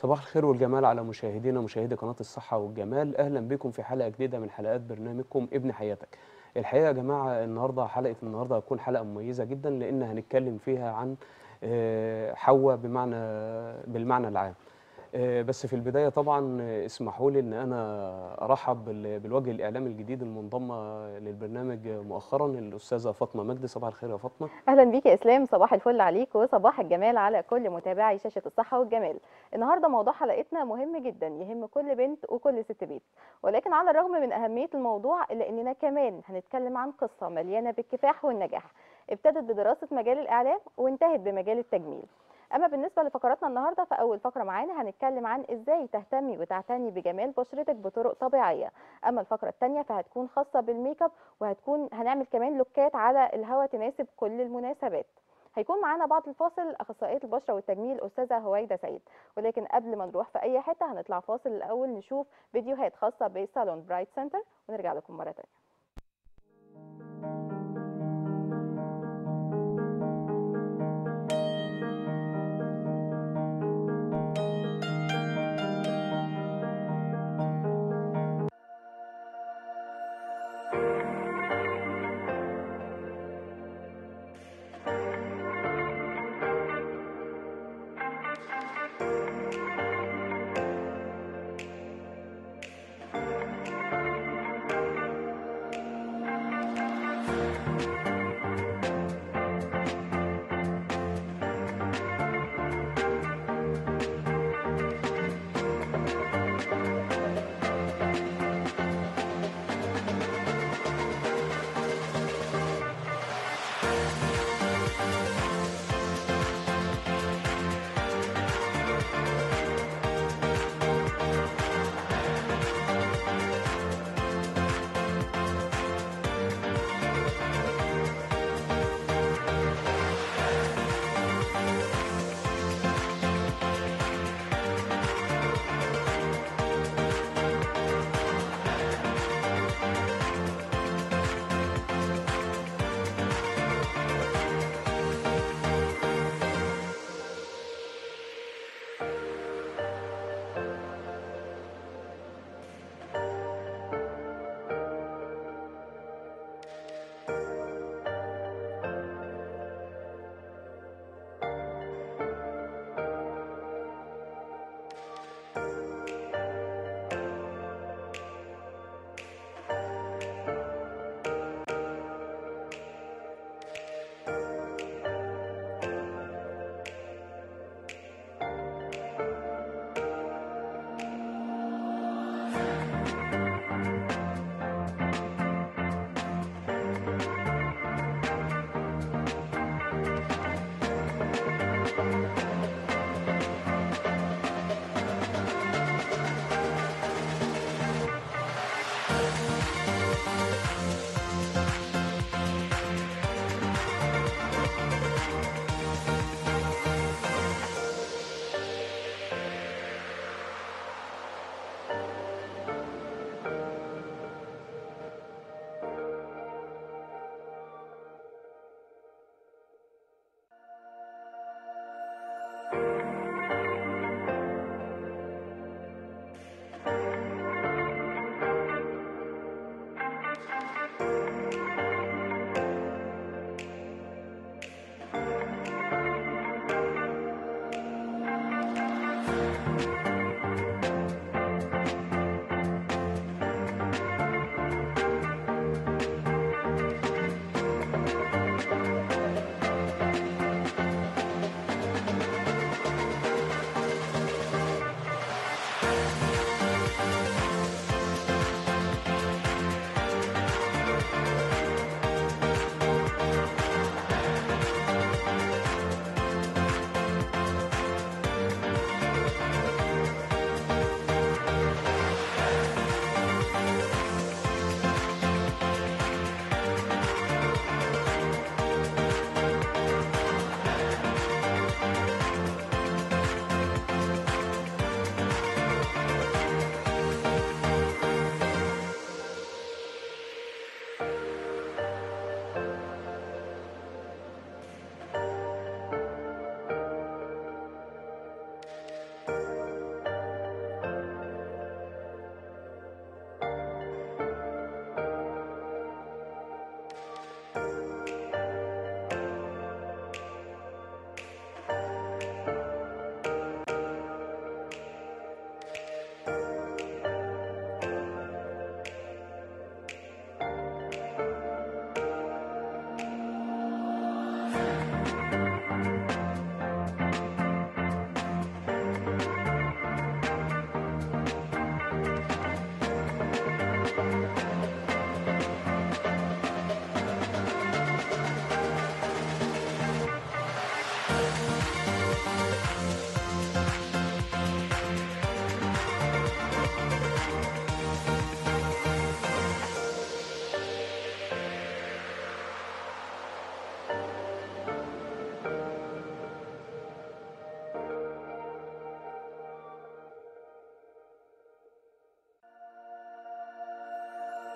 صباح الخير والجمال على مشاهدينا مشاهدي قناة الصحة والجمال أهلا بكم في حلقة جديدة من حلقات برنامجكم ابن حياتك الحقيقة يا جماعة النهاردة حلقة النهاردة هتكون حلقة مميزة جدا لأن هنتكلم فيها عن آه، حواء بمعنى بالمعنى العام آه، بس في البداية طبعا آه، اسمحوا لي ان انا ارحب بال- بالوجه الاعلامي الجديد المنضمة للبرنامج مؤخرا الاستاذة فاطمة مجدي صباح الخير يا فاطمة اهلا بيك يا اسلام صباح الفل عليك وصباح الجمال على كل متابعي شاشه الصحه والجمال النهارده موضوع حلقتنا مهم جدا يهم كل بنت وكل ست بيت ولكن على الرغم من اهميه الموضوع الا اننا كمان هنتكلم عن قصه مليانه بالكفاح والنجاح ابتدت بدراسه مجال الاعلام وانتهت بمجال التجميل اما بالنسبه لفقراتنا النهارده فاول فقره معانا هنتكلم عن ازاي تهتمي وتعتني بجمال بشرتك بطرق طبيعيه اما الفقره الثانيه فهتكون خاصه بالميك اب وهتكون هنعمل كمان لوكات على الهوا تناسب كل المناسبات هيكون معانا بعد الفاصل اخصائيه البشره والتجميل استاذه هويده سيد ولكن قبل ما نروح في اي حته هنطلع فاصل الاول نشوف فيديوهات خاصه بصالون برايت سنتر ونرجع لكم مره ثانيه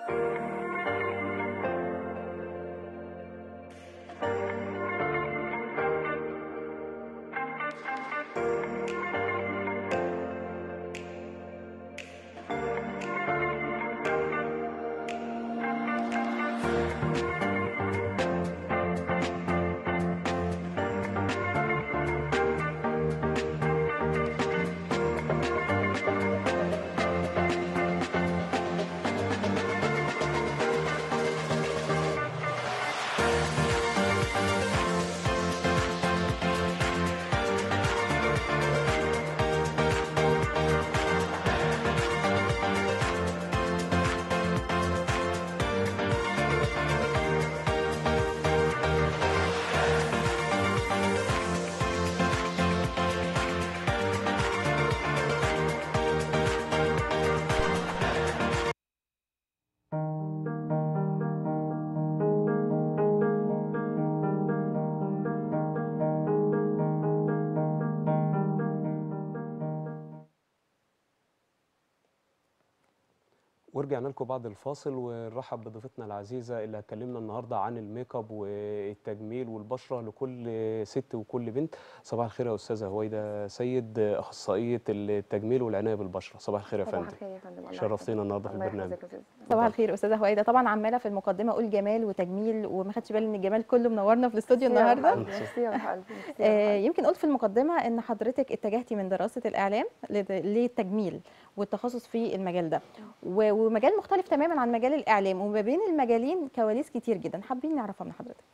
ورجعنا لكم بعد الفاصل ونرحب بضيفتنا العزيزة اللي هتكلمنا النهاردة عن الميك اب والتجميل والبشرة لكل ست وكل بنت صباح الخير يا أستاذة هويدا سيد أخصائية التجميل والعناية بالبشرة صباح الخير يا صباح فندم الخير يا فندم الله شرفتينا النهاردة في الله البرنامج يحفظك يا أستاذ. صباح الخير استاذه هويدا طبعا عماله في المقدمه اقول جمال وتجميل وما خدتش بالي ان الجمال كله منورنا في الاستوديو ميرسي يا روح النهارده قلبي، ميرسي يا روح قلبي، ميرسي يا روح آه، قلبي. يمكن قلت في المقدمه ان حضرتك اتجهتي من دراسه الاعلام لد- للتجميل والتخصص في المجال ده و- ومجال مختلف تماما عن مجال الاعلام وما بين المجالين كواليس كتير جدا حابين نعرفها من حضرتك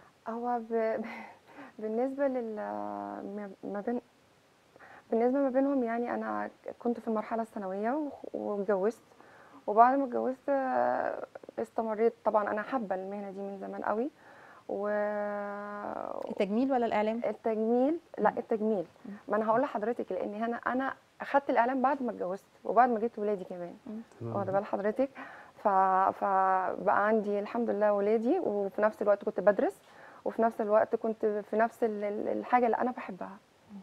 هو ب... بالنسبه لل ما- ما بين بالنسبه ما بينهم يعني انا كنت في المرحله الثانويه وخ- واتجوزت وبعد ما اتجوزت آه، استمريت طبعا انا حابه المهنه دي من زمان قوي والتجميل التجميل ولا الاعلام لا التجميل ما انا هقول لحضرتك لان هنا انا اخدت الاعلام بعد ما اتجوزت وبعد ما جبت ولادي كمان واخده بال حضرتك ف... فبقى عندي الحمد لله ولادي وفي نفس الوقت كنت بدرس وفي نفس الوقت كنت في نفس ال- ال- الحاجه اللي انا بحبها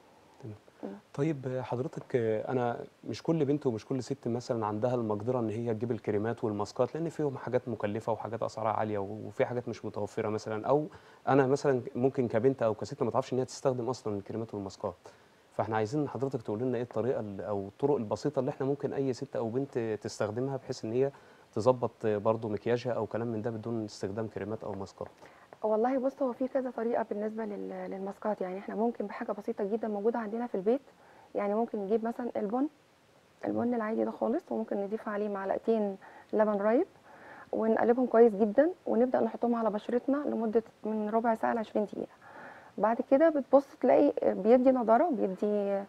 طيب حضرتك انا مش كل بنت ومش كل ست مثلا عندها المقدره ان هي تجيب الكريمات والماسكات لان فيهم حاجات مكلفه وحاجات اسعارها عاليه وفي حاجات مش متوفره مثلا او انا مثلا ممكن كبنت او كست ما تعرفش ان هي تستخدم اصلا الكريمات والماسكات فاحنا عايزين حضرتك تقول لنا ايه الطريقه ال- او الطرق البسيطه اللي احنا ممكن اي ست او بنت تستخدمها بحيث ان هي تظبط برضو مكياجها او كلام من ده بدون استخدام كريمات او ماسكات والله بص هو في كذا طريقه بالنسبه لل- للماسكات يعني احنا ممكن بحاجه بسيطه جدا موجوده عندنا في البيت يعني ممكن نجيب مثلا البن البن العادي ده خالص وممكن نضيف عليه معلقتين لبن رايب ونقلبهم كويس جدا ونبدا نحطهم على بشرتنا لمده من ربع ساعه ل 20 دقيقه بعد كده بتبص تلاقي بيدي نضاره بيدي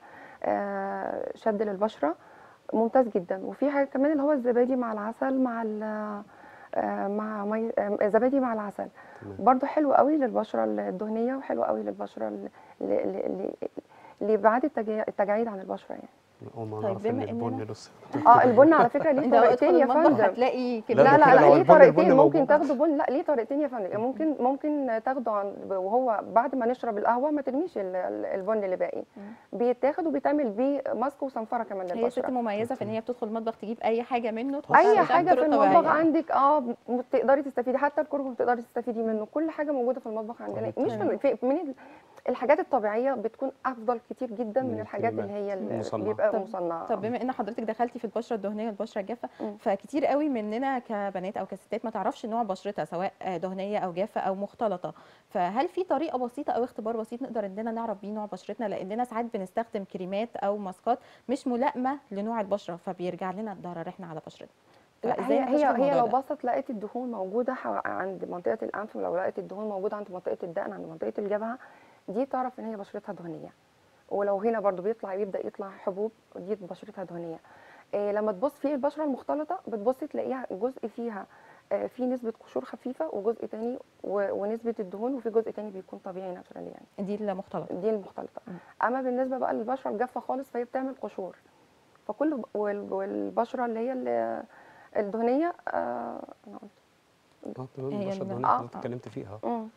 آه، شد للبشره ممتاز جدا وفي حاجه كمان اللي هو الزبادي مع العسل مع ال- آه، مع مي... آه، زبادي مع العسل تمام. برضو حلو قوي للبشره الدهنيه وحلو قوي للبشره ال- ل- ل- ل- لابعاد التجا- التجاعيد عن البشره يعني اول ما طيب نعرف ان بما البن إننا- لسه اه البن على فكره ليه انت لو طريقتين ادخل يا المطبخ فندم هتلاقي لا، كميه ده لا كده لا لو لا ليه البن- البن طريقتين ممكن موجود. تاخدوا بن لا ليه طريقتين يا فندم يعني ممكن ممكن تاخده عن وهو بعد ما نشرب القهوه ما ترميش ال- ال- البن اللي باقي بيتاخد وبيتعمل بيه ماسك وصنفره كمان هي ست للبشره مميزه في ان هي بتدخل المطبخ تجيب اي حاجه منه تحطها اي عشان حاجه في طرق المطبخ طبيعية. عندك اه م- تقدري تستفيدي حتى الكركم تقدري تستفيدي منه كل حاجه موجوده في المطبخ عندنا طيب، مش تمام. من, في من ال- الحاجات الطبيعيه بتكون افضل كتير جدا من من الحاجات اللي هي اللي المصنعة. بيبقى طب- مصنعه طب بما ان حضرتك دخلتي في البشره الدهنيه والبشره الجافه مم. فكتير قوي مننا كبنات او كستات ما تعرفش نوع بشرتها سواء دهنيه او جافه او مختلطه فهل في طريقه بسيطه او اختبار بسيط نقدر اننا نعرف بيه نوع بشرتنا لاننا ساعات بنستخدم كريمات او ماسكات مش ملائمه لنوع البشره فبيرجع لنا ضرر احنا على بشرتنا لا فإزاي هي نكتشف هي هي الموضوع لو ده؟ بصت لقيت الدهون موجوده حو- عند منطقه الانف ولو لقيت الدهون موجوده عند منطقه الدقن عند منطقه الجبهه دي تعرف ان هي بشرتها دهنيه ولو هنا برضو بيطلع يبدا يطلع حبوب دي بشرتها دهنيه إيه لما تبص في البشره المختلطه بتبص تلاقيها جزء فيها آه، في نسبه قشور خفيفه وجزء تاني و- ونسبه الدهون وفي جزء تاني بيكون طبيعي ناتشورال يعني دي المختلطه دي المختلطه مم. اما بالنسبه بقى للبشره الجافه خالص فهي بتعمل قشور فكل وال- والبشره اللي هي ال- الدهنيه آه، انا قلت اه تمام هي البشره ال- الدهنيه آه. اللي اتكلمت فيها مم.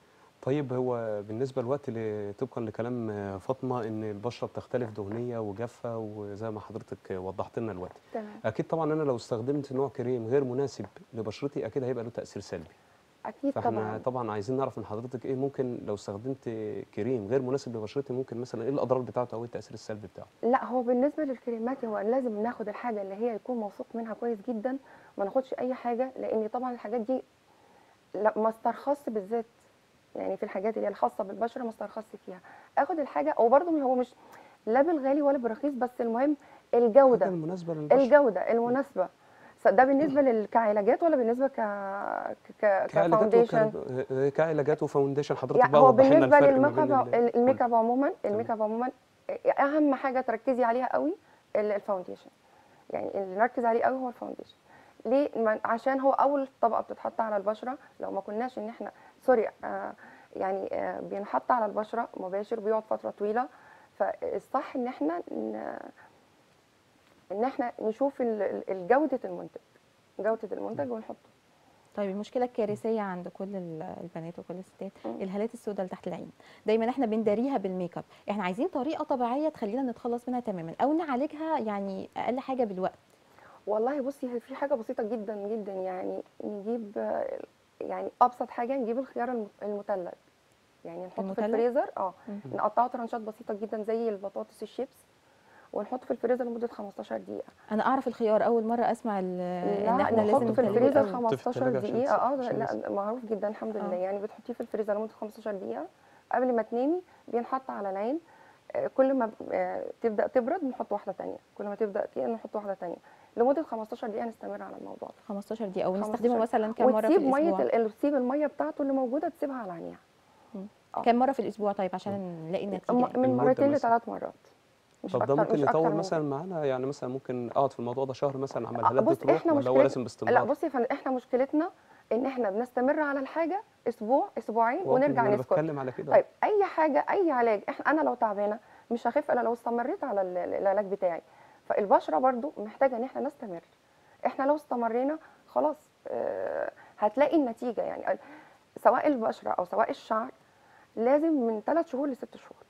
طيب هو بالنسبه للوقت ل- طبقا لكلام آه، فاطمه ان البشره بتختلف دهنيه وجافه وزي ما حضرتك وضحت لنا دلوقتي تمام اكيد طبعا انا لو استخدمت نوع كريم غير مناسب لبشرتي اكيد هيبقى له تاثير سلبي اكيد فاحنا طبعا طبعا عايزين نعرف من حضرتك ايه ممكن لو استخدمت كريم غير مناسب لبشرتي ممكن مثلا ايه الاضرار بتاعته او ايه التاثير السلبي بتاعه لا هو بالنسبه للكريمات هو لازم ناخد الحاجه اللي هي يكون موثوق منها كويس جدا ما ناخدش اي حاجه لان طبعا الحاجات دي لا ما استرخصش بالذات يعني في الحاجات اللي هي الخاصه بالبشره ما استرخصش فيها اخد الحاجه وبرده هو مش لا بالغالي ولا بالرخيص بس المهم الجوده حاجة المناسبه للبشره الجوده المناسبه س- ده بالنسبه لل- كعلاجات ولا بالنسبه ك ك كعلاجات كفاونديشن وكان- كعلاجات وفاونديشن حضرتك يعني بقى هو وضح لنا بالنسبه الفرق ما للميك بين اب ال- الميك اب عموما الميك اب عموما اهم حاجه تركزي عليها قوي ال- الفاونديشن يعني اللي نركز عليه قوي هو الفاونديشن ليه ما- عشان هو اول طبقه بتتحط على البشره لو ما كناش ان احنا سوري آه يعني آه بينحط على البشره مباشر بيقعد فتره طويله فالصح ان احنا ن- ان احنا نشوف ال- ال- الجوده المنتج جوده المنتج ونحطه طيب المشكله الكارثيه عند كل ال- البنات وكل الستات مم. الهالات السوداء اللي تحت العين دايما احنا بنداريها بالميك اب احنا عايزين طريقه طبيعيه تخلينا نتخلص منها تماما او نعالجها يعني اقل حاجه بالوقت والله بصي هي في حاجه بسيطه جدا جدا يعني نجيب آه، يعني ابسط حاجه نجيب الخيار الم- المثلج يعني نحطه في المثلج؟ الفريزر اه مم. نقطعه ترانشات بسيطه جدا زي البطاطس الشيبس ونحطه في الفريزر لمده 15 دقيقه انا اعرف الخيار اول مره اسمع ال- ان لا احنا لازم نحطه في نتلجه الفريزر الأول. 15 التلاجة عشان دقيقه اه عشان لا يسخن. معروف جدا الحمد آه. لله يعني بتحطيه في الفريزر لمده 15 دقيقه قبل ما تنامي بينحط على العين آه، كل ما آه، تبدا تبرد نحط واحده تانية كل ما تبدا تقل نحط واحده تانية لمده 15 دقيقه نستمر على الموضوع ده 15 دقيقه او 15 نستخدمه مثلا كم مره في وتسيب ميه الاسبوع ال- تسيب الميه بتاعته اللي موجوده تسيبها على عينيها آه. كم مره في الاسبوع طيب عشان نلاقي النتيجه م- يعني. من المدة مرتين مثلا. لثلاث مرات مش طب ده أكتر ممكن مش أكتر يطول من مثلا كده. معانا يعني مثلا ممكن اقعد في الموضوع ده شهر مثلا عمال آه، الهالات دي بص تروح احنا ولا هو مشكلة لازم لا باستمرار؟ بصي يا فندم احنا مشكلتنا ان احنا بنستمر على الحاجه اسبوع اسبوعين واضح ونرجع إن انا نسكت بتكلم على كده طيب اي حاجه اي علاج احنا انا لو تعبانه مش هخف الا لو استمريت على ال- ال- العلاج بتاعي فالبشره برضو محتاجه ان احنا نستمر احنا لو استمرينا خلاص آه، هتلاقي النتيجه يعني سواء البشره او سواء الشعر لازم من ثلاث شهور لست شهور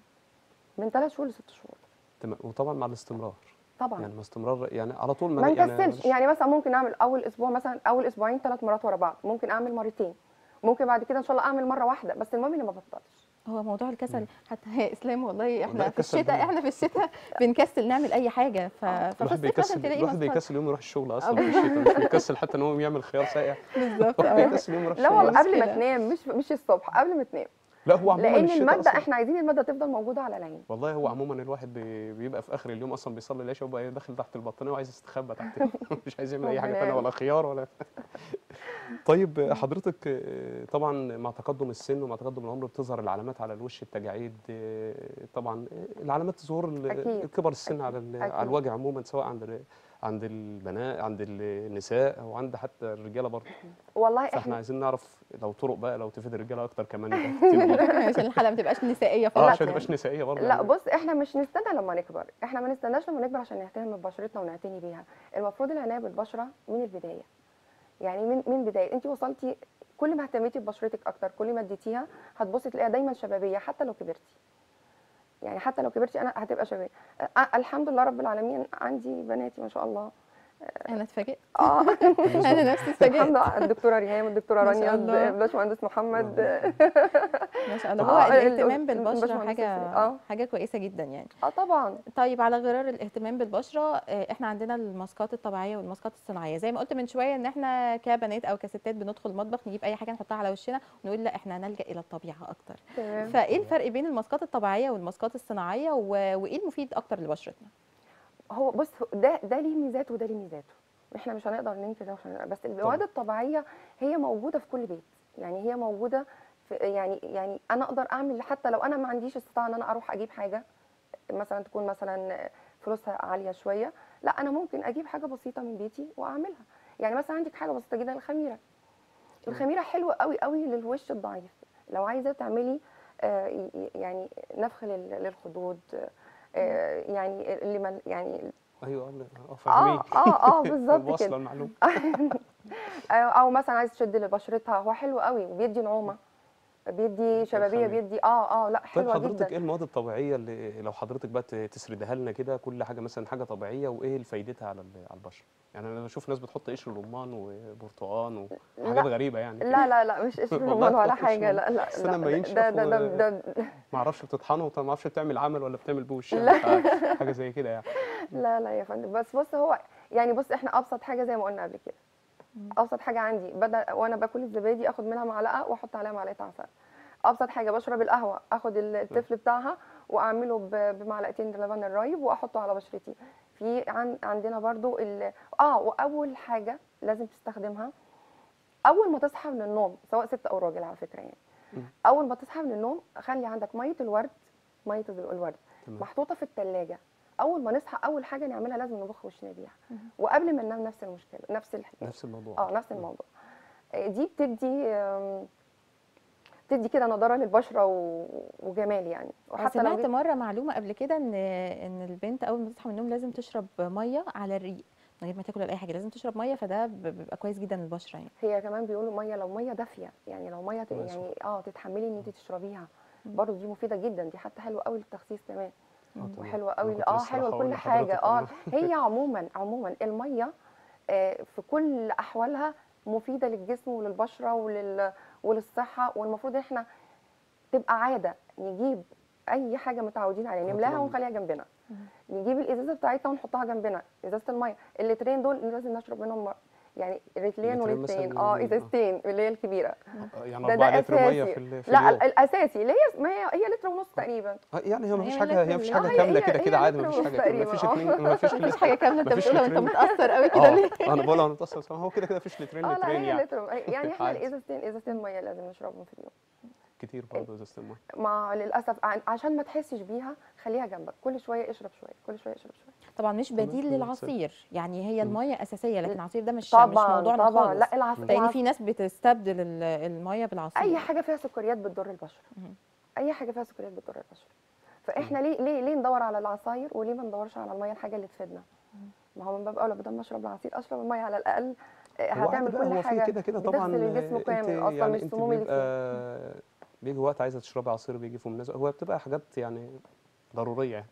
من ثلاث شهور لست شهور تمام وطبعا مع الاستمرار طبعا يعني مع استمرار يعني على طول ما يعني نكسلش يعني مثلا ممكن اعمل اول اسبوع مثلا اول اسبوعين ثلاث مرات ورا بعض ممكن اعمل مرتين ممكن بعد كده ان شاء الله اعمل مره واحده بس المهم اني ما بطلش هو موضوع الكسل حتى يا اسلام والله احنا في الكسل الشتاء ده- احنا في الشتاء بنكسل نعمل اي حاجه ف... ففي الواحد الصيف مثلا بيكسل تلاقي الواحد مصدر بيكسل يوم يروح الشغل اصلا في الشتاء مش بيكسل حتى ان هو يعمل خيار ساقع بالظبط الواحد اه بيكسل يوم يروح لا الشغل والله قبل ما مشكلة. تنام مش مش الصبح قبل ما تنام لا هو عموما لان الشتاء الماده أصلاً احنا عايزين الماده تفضل موجوده على العين والله هو عموما الواحد بي- بيبقى في اخر اليوم اصلا بيصلي العشاء وبقى داخل تحت البطانيه وعايز يستخبى تحت مش عايز يعمل اي حاجه ربنا ثانيه يعين. ولا خيار ولا طيب حضرتك آه، طبعا مع تقدم السن ومع تقدم العمر بتظهر العلامات على الوش التجاعيد آه، طبعا آه، العلامات ظهور ال- أكيد. كبر السن أكيد. على ال- أكيد. على الوجه عموما سواء عند ال- عند البنات عند النساء او عند حتى الرجاله برضه والله فاحنا احنا عايزين نعرف لو طرق بقى لو تفيد الرجاله اكتر كمان يبقى كتير برضه. عشان الحلقه ما تبقاش نسائيه اه فقط عشان ما يعني. تبقاش نسائيه برضه لا يعني. بص احنا مش نستنى لما نكبر احنا ما نستناش لما نكبر عشان نهتم ببشرتنا ونعتني بيها المفروض العنايه بالبشره من البدايه يعني من من بدايه انت وصلتي كل ما اهتميتي ببشرتك اكتر كل ما اديتيها هتبصي تلاقيها دايما شبابيه حتى لو كبرتي يعني حتى لو كبرتي انا هتبقى شبابيه أه الحمد لله رب العالمين عندي بناتي ما شاء الله انا اتفاجئت اه انا نفسي الحمد اتفاجئت لله الدكتوره ريهام الدكتوره ما شاء رانيا الله. الباشمهندس محمد ما شاء الله طب هو آه، ال- الاهتمام بالبشره الباشمهندس حاجه اه حاجه كويسه جدا يعني اه طبعا طيب على غرار الاهتمام بالبشره آه، احنا عندنا الماسكات الطبيعيه والماسكات الصناعيه زي ما قلت من شويه ان احنا كبنات او كستات بندخل المطبخ نجيب اي حاجه نحطها على وشنا ونقول لا احنا نلجا الى الطبيعه اكتر تمام فايه الفرق بين الماسكات الطبيعيه والماسكات الصناعيه و... وايه المفيد اكتر لبشرتنا هو بص ده ده ليه ميزات وده ليه ميزاته احنا مش هنقدر ننكر ده ومش هنقدر بس المواد الطبيعيه هي موجوده في كل بيت يعني هي موجوده في يعني يعني انا اقدر اعمل حتى لو انا ما عنديش استطاعه ان انا اروح اجيب حاجه مثلا تكون مثلا فلوسها عاليه شويه لا انا ممكن اجيب حاجه بسيطه من بيتي واعملها يعني مثلا عندك حاجه بسيطه جدا الخميره الخميره حلوه قوي قوي للوش الضعيف لو عايزه تعملي آه، ي- ي- يعني نفخ لل- للخدود آه، يعني اللي مل يعني ايوه اه اه فاهمين اه اه بالظبط واصله كده المعلومه او أو مثلا عايز تشد لبشرتها هو حلو قوي وبيدي نعومه بيدي شبابيه الخامات. بيدي اه اه لا طيب حلوه حضرتك جدا ايه المواد الطبيعيه اللي لو حضرتك بقى ت- تسردها لنا كده كل حاجه مثلا حاجه طبيعيه وايه فايدتها على ال- على البشره يعني انا بشوف ناس بتحط قشر رمان وبرتقان وحاجات لا. غريبه يعني كده. لا لا لا مش قشر والله رمان ولا تحط حاجه قشر لا لا بس أنا لا لما ده ينشف ده ده, و- ده, ده ما اعرفش بتطحنه وما اعرفش بتعمل عمل ولا بتعمل بوش لا. يعني حاجه زي كده يعني لا لا يا فندم بس بص هو يعني بص احنا ابسط حاجه زي ما قلنا قبل كده ابسط حاجه عندي بدل وانا باكل الزبادي اخد منها معلقه واحط عليها معلقه عسل ابسط حاجه بشرب القهوه اخد التفل بتاعها واعمله ب- بمعلقتين لبن الرايب واحطه على بشرتي في عن عندنا برضو ال... اه واول حاجه لازم تستخدمها اول ما تصحى من النوم سواء ست او راجل على فكره يعني مم. اول ما تصحى من النوم خلي عندك ميه الورد ميه الورد تمام. محطوطه في الثلاجه اول ما نصحى اول حاجه نعملها لازم نبخ وشنا بيها وقبل ما ننام نفس المشكله نفس الحكايه نفس الموضوع اه نفس الموضوع آه، دي بتدي آم، بتدي كده نضاره للبشره و... وجمال يعني انا لو سمعت جيت- مره معلومه قبل كده ان ان البنت اول ما تصحى من النوم لازم تشرب ميه على الريق من غير ما تاكل ولا اي حاجه لازم تشرب ميه فده ب- بيبقى كويس جدا للبشره يعني هي كمان بيقولوا ميه لو ميه دافيه يعني لو ميه ت- مية يعني اه تتحملي ان انت تشربيها برضه دي مفيده جدا دي حتى حلوه قوي للتخسيس كمان آه، تمام. وحلوه أنا قوي كنت اه لسه حلوه راح أقول لكل حاجه لحضرتك اه إنه- هي عموما عموما الميه آه في كل احوالها مفيده للجسم وللبشره ولل وللصحه والمفروض احنا تبقى عاده نجيب اي حاجه متعودين عليها آه، نملاها طبعاً. ونخليها جنبنا نجيب الازازه بتاعتنا ونحطها جنبنا ازازه الميه اللترين دول لازم نشرب منهم م- يعني رتلين لترين ولترين مثلاً اه من- آه. ازازتين اللي هي الكبيره يعني ده 4 ده لتر ميه اساسي في, ال- في لا اليوم ال- الاساسي اللي هي ما هي هي لتر ونص تقريبا آه، يعني هي ما هي فيش لتر حاجه هي مفيش ال- حاجه هي- كامله هي- كده هي كده عادي لتر ما فيش ونص حاجه كامله ما فيش تقريباً، اتنين ما فيش مفيش حاجه كامله انت مفيش بتقولها وانت لترين. متاثر قوي كده ليه اه انا بقول انا متصل هو كده كده فيش لترين اه لا لترين هي يعني لتر يعني احنا عادي. الازازتين ازازتين ميه لازم نشربهم في اليوم كتير برضه ازازه الميه ما للاسف ع- عشان ما تحسش بيها خليها جنبك كل شويه اشرب شويه كل شويه اشرب شويه طبعا مش تمام، بديل تمام، للعصير يعني هي الميه اساسيه لكن العصير ده مش مش طبعا موضوعنا طبعا خالص لا العصير لان في ناس بتستبدل ال- الميه بالعصير اي حاجه فيها سكريات بتضر البشره مهم. اي حاجه فيها سكريات بتضر البشره فاحنا ليه ليه ليه ندور على العصاير وليه ما ندورش على الميه الحاجه اللي تفيدنا ما هو من باب اولى بدل ما اشرب العصير اشرب الميه على الاقل آه، هو عادي هتعمل بقى، كل هو في حاجه كده كده طبعا بتغسل الجسم آه، كامل انت اصلا يعني مش انت السموم اللي فيه بيبقى بيجي وقت عايزه تشربي عصير بيجي في مناسبه هو بتبقى حاجات يعني ضروريه يعني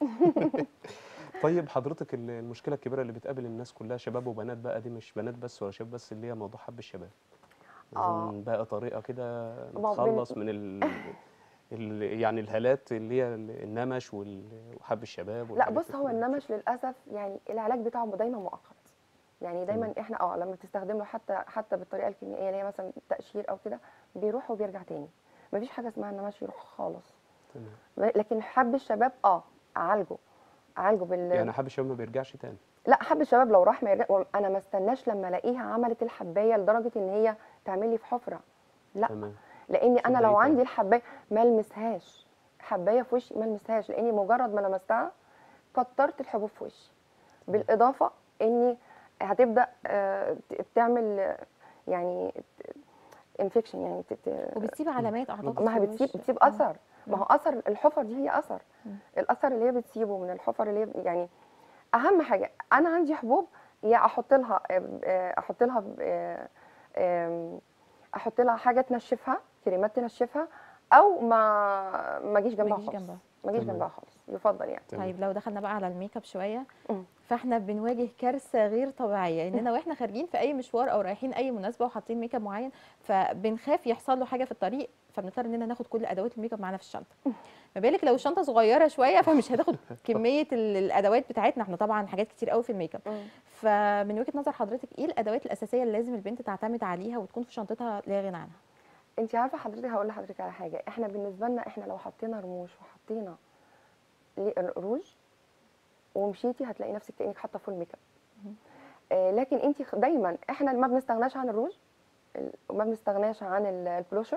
طيب حضرتك ال- المشكله الكبيره اللي بتقابل الناس كلها شباب وبنات بقى دي مش بنات بس ولا شباب بس اللي هي موضوع حب الشباب آه. عايزين بقى طريقه كده ما هو بن- نتخلص من ال... ال... يعني الهالات اللي هي ال- النمش وال- وحب الشباب لا والحاجات بص دي هو كلها. النمش للاسف يعني العلاج بتاعه دايما مؤقت يعني دايما تمام. احنا اه لما بتستخدم له حتى حتى بالطريقه الكيميائيه اللي هي مثلا تقشير او كده بيروح وبيرجع تاني مفيش حاجه اسمها النمش يروح خالص تمام لكن حب الشباب اه اعالجه اعالجه بال يعني حب الشباب ما بيرجعش تاني لا حب الشباب لو راح ما يرجع انا ما استناش لما الاقيها عملت الحبايه لدرجه ان هي تعمل لي في حفره لا تمام لاني في انا لو بدايتها. عندي الحبايه ما المسهاش حبايه في وشي ما المسهاش لاني مجرد ما لمستها كترت الحبوب في وشي بالاضافه اني هتبدا آه، ت- تعمل آه، يعني انفكشن يعني ت- ت- وبتسيب علامات اعتقد ما هي في بتسيب الوش. بتسيب آه. اثر ما هو اثر الحفر دي هي اثر مم. الاثر اللي هي بتسيبه من الحفر اللي هي يعني اهم حاجه انا عندي حبوب يا احط لها آه، احط لها آه، آم، احط لها حاجه تنشفها كريمات تنشفها او ما ما اجيش جنبها أجيش خالص جنبها. ما اجيش تمام. جنبها خالص يفضل يعني تمام. طيب لو دخلنا بقى على الميك اب شويه مم. فاحنا بنواجه كارثه غير طبيعيه اننا واحنا خارجين في اي مشوار او رايحين اي مناسبه وحاطين ميك اب معين فبنخاف يحصل له حاجه في الطريق فبنضطر اننا ناخد كل ادوات الميك اب معانا في الشنطه ما بالك لو الشنطه صغيره شويه فمش هتاخد كميه ال- الادوات بتاعتنا احنا طبعا حاجات كتير قوي في الميك اب فمن وجهه نظر حضرتك ايه الادوات الاساسيه اللي لازم البنت تعتمد عليها وتكون في شنطتها لا غنى عنها انت عارفه حضرتك هقول لحضرتك على حاجه احنا بالنسبه لنا احنا لو حطينا رموش وحطينا لي- روج ومشيتي هتلاقي نفسك كانك حاطه فول ميك اب آه لكن انت خ- دايما احنا ما بنستغناش عن الروج ال- وما بنستغناش عن ال- البلوشر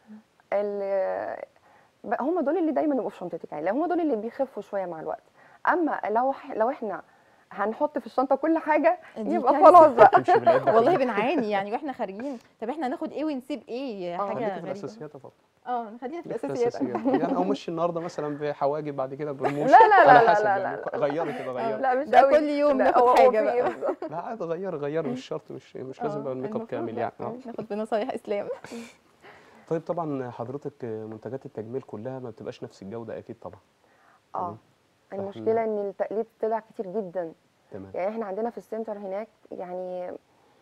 ال- ب- هم دول اللي دايما يبقوا في شنطتك يعني هم دول اللي بيخفوا شويه مع الوقت اما لو ح- لو احنا هنحط في الشنطه كل حاجه دي يبقى كارثة. خلاص بقى تمشي بالقد والله كده. بنعاني يعني واحنا خارجين طب احنا هناخد ايه ونسيب ايه آه. حاجه خليكي في غريبه الاساسيات يا فاطمه اه خلينا في خليكي في الاساسيات الاساسيات يعني او مشي النهارده مثلا بحواجب بعد كده برموش لا لا لا على لا حسب لا يعني. لا. غيري كده غيري لا مش ده قوي كل يوم لا، ناخد هو- هو حاجة في بقى. إيه بالظبط؟ لا عادي غيري غيري مش شرط مش مش لازم آه، يبقى الميك اب المفروض كامل لا. يعني آه. ناخد بنصايح اسلام طيب طبعا حضرتك منتجات التجميل كلها ما بتبقاش نفس الجوده اكيد طبعا اه فإحنا- المشكله ان التقليد طلع كتير جدا تمام يعني احنا عندنا في السنتر هناك يعني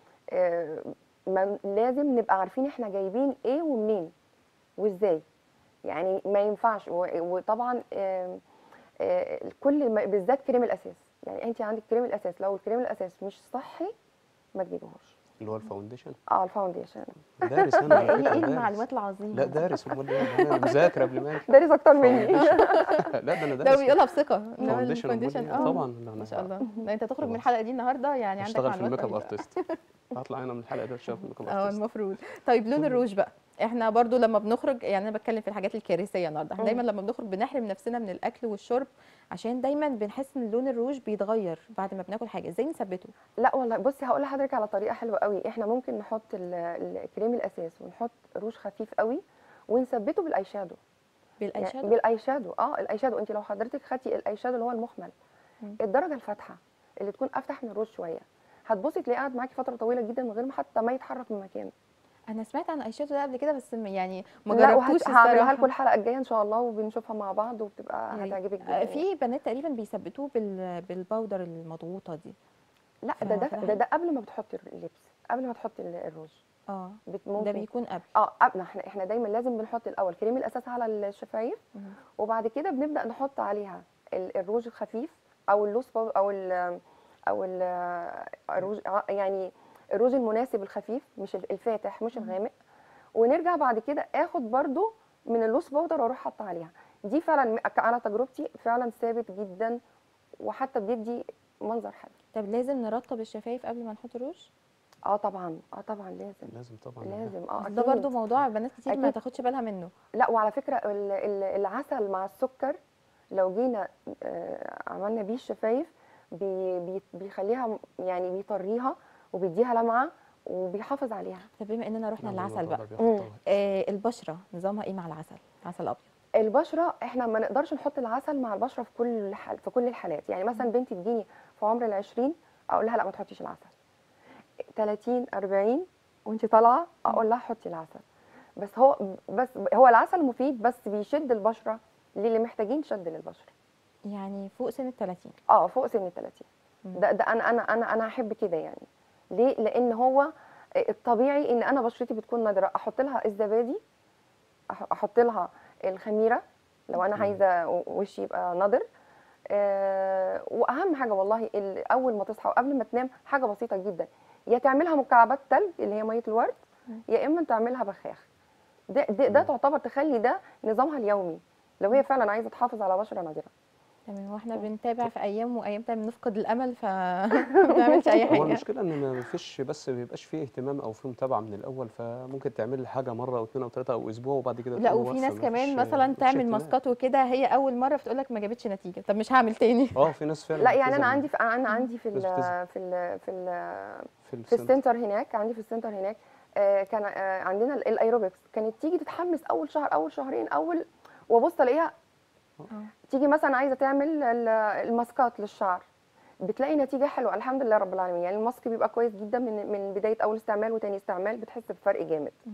آه، ما لازم نبقى عارفين احنا جايبين ايه ومنين وازاي يعني ما ينفعش و- وطبعا آم، آه، كل ما- بالذات كريم الاساس يعني انت عندك كريم الاساس لو الكريم الاساس مش صحي ما تجيبهوش اللي هو الفاونديشن اه الفاونديشن دارس انا على ايه فكره ايه دارس. المعلومات العظيمه لا دي؟ دارس امال ايه انا مذاكر قبل ما اجي دارس اكتر مني لا ده انا ده دارس بيقولها بثقه انما فاونديشن أمال الفاونديشن إيه؟ اه طبعا لا، ما أنا شاء الله لا انت تخرج من خلاص. الحلقه دي النهارده يعني عندك اشتغل في معلومات الميك اب رهيبة. ارتست هطلع انا من الحلقه دي اشتغل في الميك اب اه ارتست المفروض طيب لون الروج بقى احنا برضو لما بنخرج يعني انا بتكلم في الحاجات الكارثيه النهارده احنا مم. دايما لما بنخرج بنحرم نفسنا من الاكل والشرب عشان دايما بنحس ان لون الروج بيتغير بعد ما بناكل حاجه ازاي نثبته لا والله بصي هقول لحضرتك على طريقه حلوه قوي احنا ممكن نحط ال- الكريم الاساس ونحط روج خفيف قوي ونثبته بالاي شادو بالاي يعني شادو بالاي شادو اه الاي شادو انت لو حضرتك خدتي الاي شادو اللي هو المخمل مم. الدرجه الفاتحه اللي تكون افتح من الروج شويه هتبصي تلاقيه قاعد معاكي فتره طويله جدا من غير ما حتى ما يتحرك من مكانه انا سمعت عن اي شادو ده قبل كده بس م- يعني ما لا جربتوش وهت- هعملها الصراحة. لكم الحلقه الجايه ان شاء الله وبنشوفها مع بعض وبتبقى يعني هتعجبك جدا آه، يعني. في بنات تقريبا بيثبتوه بال... بالباودر المضغوطه دي لا ف- ده ده, فده ده ده قبل ما بتحطي اللبس قبل ما تحطي ال- الروج اه بت- ده ممكن بيكون قبل اه قبل احنا احنا دايما لازم بنحط الاول كريم الاساس على الشفايف مم. وبعد كده بنبدا نحط عليها ال- الروج الخفيف او اللوس باو- او ال او ال الروج آه، يعني الروج المناسب الخفيف مش ال- الفاتح مش مم. الغامق ونرجع بعد كده اخد برضو من اللوس باودر واروح حاطه عليها دي فعلا م- على تجربتي فعلا ثابت جدا وحتى بيدي منظر حلو طب لازم نرطب الشفايف قبل ما نحط الروج اه طبعا اه طبعا لازم لازم طبعا لازم اه ده أكيد. برضو موضوع بنات كتير ما أكيد. تاخدش بالها منه لا وعلى فكره ال- ال- العسل مع السكر لو جينا آه، عملنا بيه الشفايف بي بي بيخليها م- يعني بيطريها وبيديها لمعه وبيحافظ عليها طب بما اننا رحنا نعم، العسل الموضوع بقى ده بياخد مم. طبعاً. آه البشره نظامها ايه مع العسل العسل الابيض البشره احنا ما نقدرش نحط العسل مع البشره في كل حال في كل الحالات يعني مثلا بنتي تجيني في عمر العشرين اقول لها لا ما تحطيش العسل 30 40 وانت طالعه اقول لها حطي العسل بس هو بس هو العسل مفيد بس بيشد البشره للي محتاجين شد للبشره يعني فوق سن ال 30 اه فوق سن ال 30 مم. ده ده انا انا انا انا احب كده يعني ليه لان هو الطبيعي ان انا بشرتي بتكون نادره احط لها الزبادي أح- احط لها الخميره لو انا مم. عايزه وشي يبقى نضر آه واهم حاجه والله ال- اول ما تصحى وقبل ما تنام حاجه بسيطه جدا يا تعملها مكعبات تلج اللي هي ميه الورد مم. يا اما تعملها بخاخ ده ده, ده مم. تعتبر تخلي ده نظامها اليومي لو هي فعلا عايزه تحافظ على بشره نادره تمام واحنا بنتابع في ايام وايام تانية بنفقد الامل فما بنعملش اي هو حاجه المشكله ان ما فيش بس ما بيبقاش فيه اهتمام او فيه متابعه من الاول فممكن تعمل حاجه مره او اثنين او ثلاثه او اسبوع وبعد كده لا تقوم وفي واقفة، ناس ما كمان فيش- مثلا ما فيش تعمل اهتمام. ماسكات وكده هي اول مره فتقول لك ما جابتش نتيجه طب مش هعمل تاني اه في ناس فعلا لا يعني بتزعل انا عندي في انا عندي في ناس ال بتزعل. في ال في ال في, في السنتر. السنتر هناك عندي في السنتر هناك آه، كان آه، عندنا ال- الايروبكس كانت تيجي تتحمس اول شهر اول شهرين اول وابص الاقيها تيجي مثلا عايزه تعمل ال- الماسكات للشعر بتلاقي نتيجه حلوه الحمد لله رب العالمين يعني الماسك بيبقى كويس جدا من من بدايه اول استعمال وتاني استعمال بتحس بفرق جامد مم.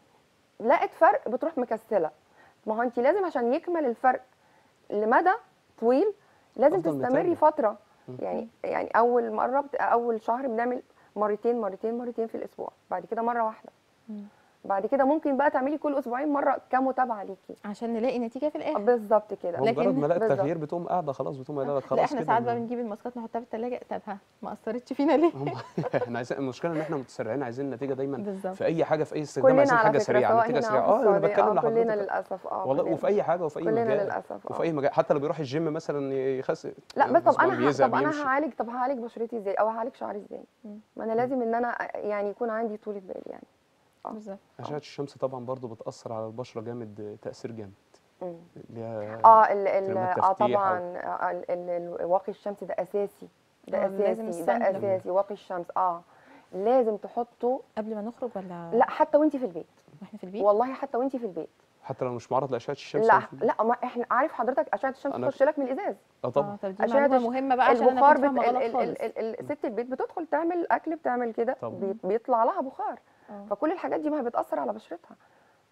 لقت فرق بتروح مكسله ما هو انت لازم عشان يكمل الفرق لمدى طويل لازم أفضل تستمري متابعة. فتره مم. يعني يعني اول مره بت... اول شهر بنعمل مرتين مرتين مرتين في الاسبوع بعد كده مره واحده مم. بعد كده ممكن بقى تعملي كل اسبوعين مره كمتابعه ليكي عشان نلاقي نتيجه في الاخر بالظبط كده هو مجرد لكن- ما لقت بالظبط. تغيير بتقوم قاعده خلاص بتقوم قايله لك خلاص لا احنا كده ساعات بقى إن- بنجيب الماسكات نحطها في الثلاجه طب ها ما اثرتش فينا ليه هم احنا عايزين المشكله ان احنا متسرعين عايزين النتيجه دايما بالظبط في اي حاجه في اي استخدام كلنا عايزين على حاجه فكره سريعه سواء نتيجه هنا سريعه أو في اه انا السعودية، بتكلم آه، كلنا لحضرتك للاسف اه والله كلنا. وفي اي حاجه وفي اي كلنا مجال للاسف وفي اه اي مجال حتى لو بيروح الجيم مثلا يخس لا بس طب أسبوعين انا ه... بيزهق طب انا بيمشي. هعالج طب هعالج بشرتي ازاي او هعالج شعري ازاي مم. ما انا لازم ان انا يعني يكون عندي طولة بال يعني آه. بالظبط اشعه الشمس طبعا برضو بتاثر على البشره جامد تاثير جامد مم. ليها اه ال ال كريمات اه تفتيح طبعا آه، ال- ال- ال- واقي الشمس ده اساسي ده آه، لازم اساسي الصن ده ده. اساسي واقي الشمس اه لازم تحطه قبل ما نخرج ولا لا حتى وانت في البيت واحنا في البيت والله حتى وانت في البيت حتى لو مش معرض لاشعه الشمس لا أو في- لا ما احنا عارف حضرتك اشعه الشمس أنا- تخش لك من الازاز اه اه طبعا طب دي أشعة معلومه الش- مهمه بقى عشان انا البخار كنت بت... فاهمه ال... غلط ال... خالص ال... ال... ست البيت بتدخل تعمل اكل بتعمل كده طبعا. بي... بيطلع لها بخار آه. فكل الحاجات دي ما هي بتاثر على بشرتها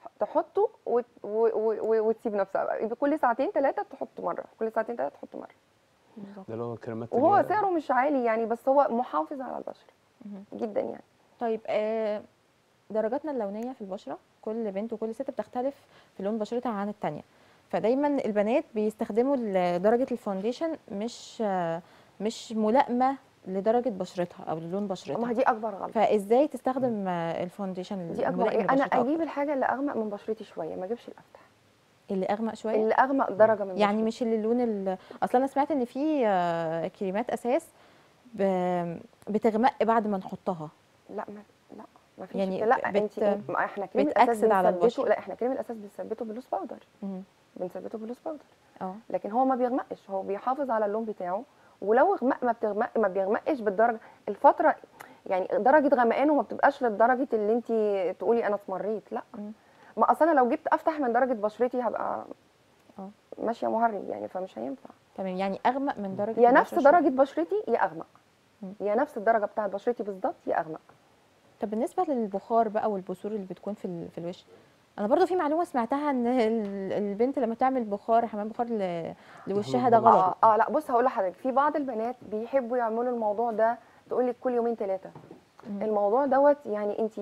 تحطه وت... و... و... و... وتسيب نفسها بقى. يبقى كل ساعتين ثلاثه تحط مره كل ساعتين ثلاثه تحط مره بالظبط ده اللي هو كريمات وهو اللي هي- سعره مش عالي يعني بس هو محافظ على البشره مهم. جدا يعني طيب آه، درجاتنا اللونيه في البشره كل بنت وكل ست بتختلف في لون بشرتها عن التانية فدايما البنات بيستخدموا ال- درجه الفاونديشن مش آه، مش ملائمه لدرجه بشرتها او للون ما بشرتها هي دي اكبر غلطه فازاي تستخدم آه، الفاونديشن دي اكبر الملائم إيه؟ انا لبشرتها اجيب أكتر؟ الحاجه اللي اغمق من بشرتي شويه ما اجيبش الافتح اللي اغمق شويه اللي اغمق درجه من يعني بشرتي. مش اللي اللون ال... اصلا انا سمعت ان في آه، كريمات اساس ب... بتغمق بعد ما نحطها لا ما لا ما فيش يعني يعني لا بت- انت ما احنا كريم الاساس بتأكسد على بنثبته البشرة. لا احنا كريم الاساس بنثبته بلوس باودر مم. بنثبته بلوس باودر اه لكن هو ما بيغمقش هو بيحافظ على اللون بتاعه ولو غمق ما بتغمق ما بيغمقش بالدرجه الفتره يعني درجه غمقانه ما بتبقاش للدرجه اللي انت تقولي انا اسمريت لا مم. ما اصل انا لو جبت افتح من درجه بشرتي هبقى اه. ماشيه مهرج يعني فمش هينفع تمام يعني اغمق من درجه يا نفس البشرة شوية. درجه بشرتي يا اغمق مم. يا نفس الدرجه بتاعت بشرتي بالظبط يا اغمق طب بالنسبه للبخار بقى والبثور اللي بتكون في ال... في الوش انا برضو في معلومه سمعتها ان ال- البنت لما تعمل بخار حمام بخار ل... لوشها ده بخار. غلط اه, آه لا بص هقول لحضرتك في بعض البنات بيحبوا يعملوا الموضوع ده تقول لك كل يومين ثلاثه مم. الموضوع دوت يعني انت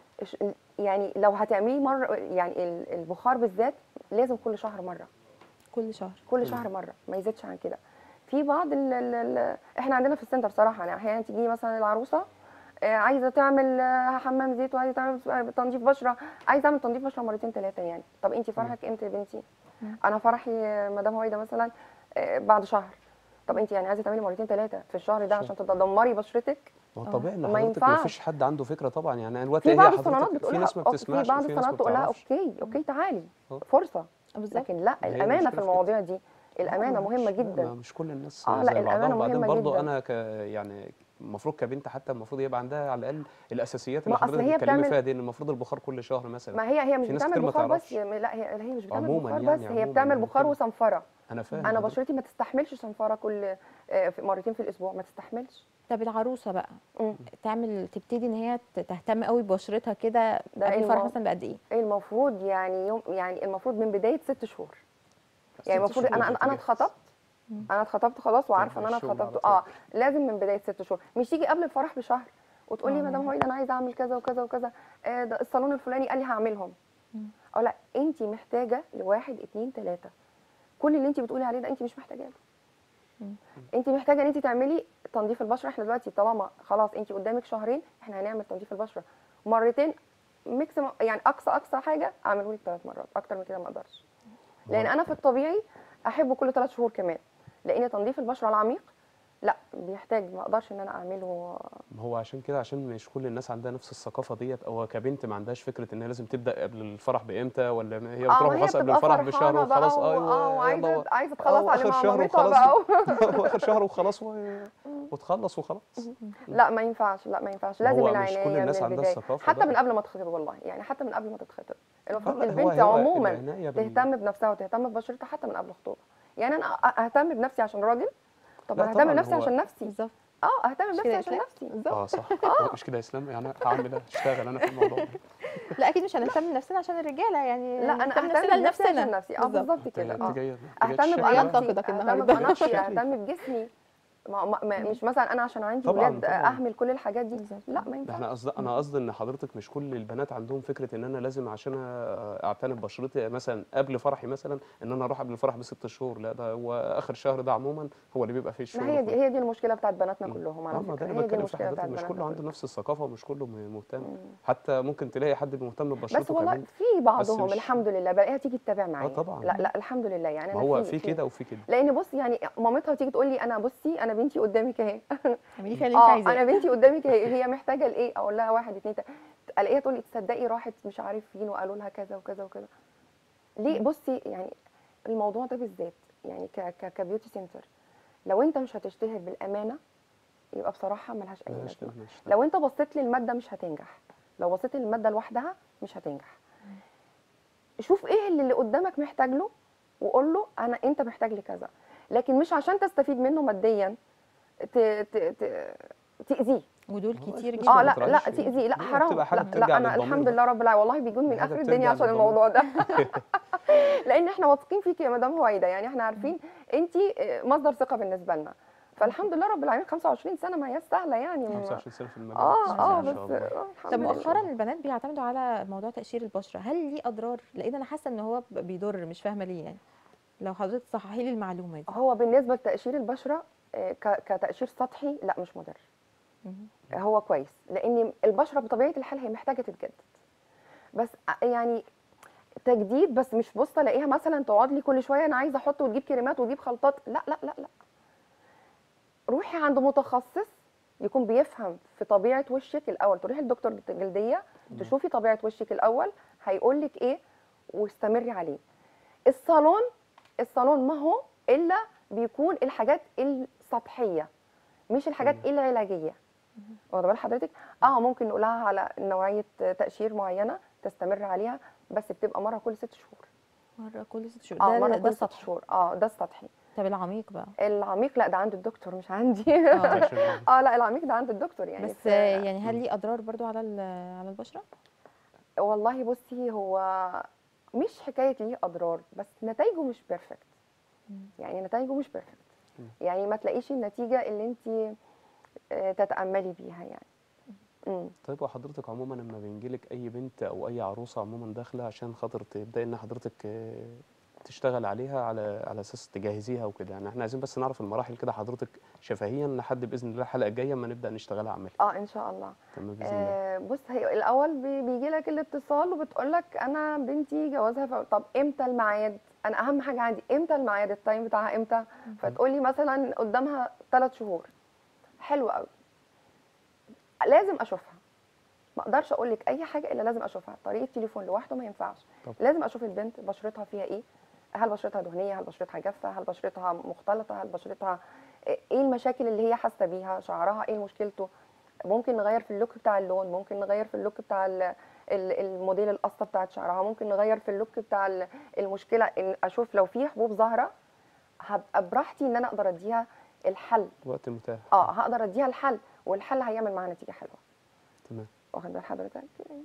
يعني لو هتعمليه مره يعني ال- البخار بالذات لازم كل شهر مره كل شهر كل شهر مره ما يزيدش عن كده في بعض ال ال ال احنا عندنا في السنتر صراحه يعني احيانا تيجي مثلا العروسه آه، عايزه تعمل آه، حمام زيت وعايزه تعمل آه، تنظيف بشره عايزه تعمل تنظيف بشره مرتين ثلاثه يعني طب انت فرحك امتى يا بنتي مم. انا فرحي آه، مدام هويدا مثلا آه، بعد شهر طب انت يعني عايزه تعملي مرتين ثلاثه في الشهر ده شهر. عشان تدمري بشرتك ما هو آه. طبيعي ان ما حضرتك ما ينفعش. فيش حد عنده فكره طبعا يعني الوقت في هي بعض حضرتك- الصالونات بتقول في لها ناس ما أوكي، بتسمعش في بعض وفي ناس ما الصالونات تقول لها بتعرفش. اوكي اوكي تعالي آه. فرصه بالظبط لكن لا هي الامانه المشكلة في في المواضيع دي الامانه آه، مهمه مش- جدا ما مش كل الناس آه، لا، زي بعضها الأمانة وبعدين مهمة برضه جدا. انا ك يعني المفروض كبنت حتى المفروض يبقى عندها على الاقل الاساسيات ما اللي أصل حضرتك هي بتتكلمي بتعمل- فيها دي ان المفروض البخار كل شهر مثلا ما هي هي مش في ناس كتير بتعمل ما بخار بس تعرفش. لا هي هي مش بتعمل عموماً بخار يعني، بس هي عموماً بتعمل يعني بخار كده. وصنفره انا فاهم انا حضرتك. بشرتي ما تستحملش صنفره كل آه، في- مرتين في الاسبوع ما تستحملش طب العروسه بقى مم. تعمل تبتدي ان هي ت- تهتم قوي ببشرتها كده ده قبل إيه الفرح المو- مثلا بقد ايه ايه المفروض يعني يوم يعني المفروض من بدايه ست شهور بس يعني ست المفروض شهور انا انا انا بتجهز. اتخطبت مم. انا اتخطبت خلاص وعارفه ان انا مشيهم على اتخطبت طول. اه لازم من بدايه ست شهور مش تيجي قبل الفرح بشهر وتقول لي آه. مدام هويدا انا عايزه اعمل كذا وكذا وكذا آه ده الصالون الفلاني قال لي هعملهم مم. او لا انت محتاجه لواحد اتنين تلاته كل اللي انت بتقولي عليه ده انت مش محتاجه له مم. انت محتاجه ان انت تعملي تنظيف البشره احنا دلوقتي طالما خلاص انت قدامك شهرين احنا هنعمل تنظيف البشره مرتين ميكسيمم يعني اقصى اقصى حاجه اعمله لك ثلاث مرات اكتر من كده ما اقدرش لان انا في الطبيعي احبه كل ثلاث شهور كمان لان تنظيف البشره العميق لا بيحتاج ما اقدرش ان انا اعمله ما هو عشان كده عشان مش كل الناس عندها نفس الثقافه ديت او كبنت ما عندهاش فكره ان هي لازم تبدا قبل الفرح بامتى ولا ما- هي اه بتروح ما هي خلاص قبل بتبقى الفرح بشهر فرحانه بقى وخلاص و- اه ايوه وعايزه يلا عايزه تخلص على آخر شهر مامتها وخلاص. بقى واخر شهر وخلاص و... وتخلص وخلاص لا ما ينفعش لا ما ينفعش ما لازم هو مش العنايه كل الناس من عندها البدايه الثقافة حتى بقى. من قبل ما تتخطب والله يعني حتى من قبل ما تتخطب المفروض لا، هو- البنت هو عموما العناية بال- تهتم بنفسها وتهتم ببشرتها حتى من قبل الخطوبه يعني انا اهتم بنفسي عشان راجل طب لا انا اهتم طبعاً بنفسي هو- عشان نفسي بالظبط اه اهتم مش بنفسي كده عشان إسلام؟ نفسي بالظبط اه صح مش كده يا اسلام يعني هعمل إيه؟ اشتغل انا في الموضوع ده لا اكيد مش هنهتم بنفسنا عشان الرجاله يعني لا انا نهتم اهتم نفسنا بنفسي عشان لنفسنا نفسي اه بالظبط كده انت اه جايه أنت جاية اهتم تشتغل بقى. بنفسي ينتقدك اهتم النهاردة. بنفسي شكلي. اهتم بجسمي ما ما ما مش مثلا انا عشان عندي طبعاً، ولاد طبعاً. اهمل كل الحاجات دي بالظبط. لا ما ده ينفعش احنا قصدي انا قصدي ان حضرتك مش كل البنات عندهم فكره ان انا لازم عشان اعتني ببشرتي مثلا قبل فرحي مثلا ان انا اروح قبل الفرح بست شهور لا ده هو اخر شهر ده عموما هو اللي بيبقى فيه الشغل ما هي دي كله. هي دي المشكله بتاعت بناتنا مم. كلهم اه على ما ده فكره انا هي دي بتكلم في المشكله حضرتك بتاعت مش بناتنا كله عنده كلهم. نفس الثقافه ومش كله م- مهتم مم. حتى ممكن تلاقي حد مهتم ببشرته بس والله كمان في بعضهم مش- الحمد لله بلاقيها تيجي تتابع معايا طبعاً. لا لا الحمد لله يعني ما انا هو في كده وفي كده لان بص يعني مامتها تيجي تقول لي انا بصي انا بنتي قدامك اهي اعملي فيها اللي انت اه عايزاه انا بنتي قدامك اهي هي محتاجه لايه اقول لها واحد اتنين تلاته الاقيها تقول لي تصدقي راحت مش عارف فين وقالوا لها كذا وكذا وكذا ليه بصي يعني الموضوع ده بالذات يعني ك ك كبيوتي سنتر لو انت مش هتشتهر بالامانه يبقى بصراحه ملهاش اي ملهاش- لازمه ملهاش لو انت بصيت للماده مش هتنجح لو بصيت للماده لوحدها مش هتنجح شوف ايه اللي اللي قدامك محتاج له وقول له انا انت محتاج لكذا لكن مش عشان تستفيد منه ماديا ت... ت... ت... تاذيه ودول هو كتير الفلوس جدا اه ما لا لا بتراعيش. تأذي لا هي حرام بتبقى حاجة لا, بترجع لا انا للضمير الحمد بقى. لله رب العالمين والله بيجون من حاجة اخر بترجع الدنيا عشان للضمير. الموضوع ده لان احنا واثقين فيكي يا مدام هويدا يعني احنا عارفين انت مصدر ثقه بالنسبه لنا فالحمد لله رب العالمين 25 سنه ما هي سهله يعني 25 سنه في المجال اه بسم الله اه ما بس شاء الله. آه، الحمد طب لله. مؤخرا البنات بيعتمدوا على موضوع تقشير البشره هل ليه اضرار لان انا حاسه ان هو ب- بيضر مش فاهمه ليه يعني لو حضرتك صححي لي المعلومه دي هو بالنسبه لتقشير البشره آه، ك- كتقشير سطحي لا مش مضر مهم. هو كويس لان البشره بطبيعه الحال هي محتاجه تتجدد بس ع- يعني تجديد بس مش بص الاقيها مثلا تقعد لي كل شويه انا عايزه احط وتجيب كريمات وتجيب خلطات لا لا لا لا روحي عند متخصص يكون بيفهم في طبيعه وشك الاول تروحي لدكتور جلديه تشوفي طبيعه وشك الاول هيقول لك ايه واستمري عليه الصالون الصالون ما هو الا بيكون الحاجات السطحيه مش الحاجات العلاجيه واخده بال حضرتك اه ممكن نقولها على نوعيه تقشير معينه تستمر عليها بس بتبقى مره كل ست شهور مره كل ست شهور اه ده مره ده كل ست السطح شهور اه ده السطحي طب العميق بقى العميق لا ده عند الدكتور مش عندي اه تقشير. اه لا العميق ده عند الدكتور يعني بس ف- يعني هل ليه اضرار برضو على ال- على البشره والله بصي هو مش حكايه ليه اضرار بس نتائجه مش بيرفكت مم. يعني نتائجه مش بيرفكت مم. يعني ما تلاقيش النتيجه اللي انت تتاملي بيها يعني مم. طيب وحضرتك عموما لما بيجيلك اي بنت او اي عروسه عموما داخله عشان خاطر تبداي ان حضرتك آه، تشتغل عليها على على اساس تجهزيها وكده يعني احنا عايزين بس نعرف المراحل كده حضرتك شفهيا لحد باذن الله الحلقه الجايه اما نبدا نشتغلها عملي اه ان شاء الله تمام باذن الله آه بص هي الاول بي- بيجي لك الاتصال وبتقول لك انا بنتي جوازها ف... طب امتى الميعاد انا اهم حاجه عندي امتى الميعاد التايم بتاعها امتى فتقولي مثلا قدامها ثلاث شهور حلو قوي لازم اشوفها ما اقدرش اقول لك اي حاجه الا لازم اشوفها طريقه تليفون لوحده ما ينفعش طب. لازم اشوف البنت بشرتها فيها ايه هل بشرتها دهنيه هل بشرتها جافه هل بشرتها مختلطه هل بشرتها ايه المشاكل اللي هي حاسه بيها شعرها ايه مشكلته ممكن نغير في اللوك بتاع اللون ممكن نغير في اللوك بتاع ال- ال- الموديل القصه بتاعت شعرها ممكن نغير في اللوك بتاع ال- المشكله ان اشوف لو في حبوب ظاهره هبقى براحتي ان انا اقدر اديها الحل وقت متاح اه هقدر اديها الحل والحل هيعمل معاها نتيجه حلوه تمام واخد بال حضرتك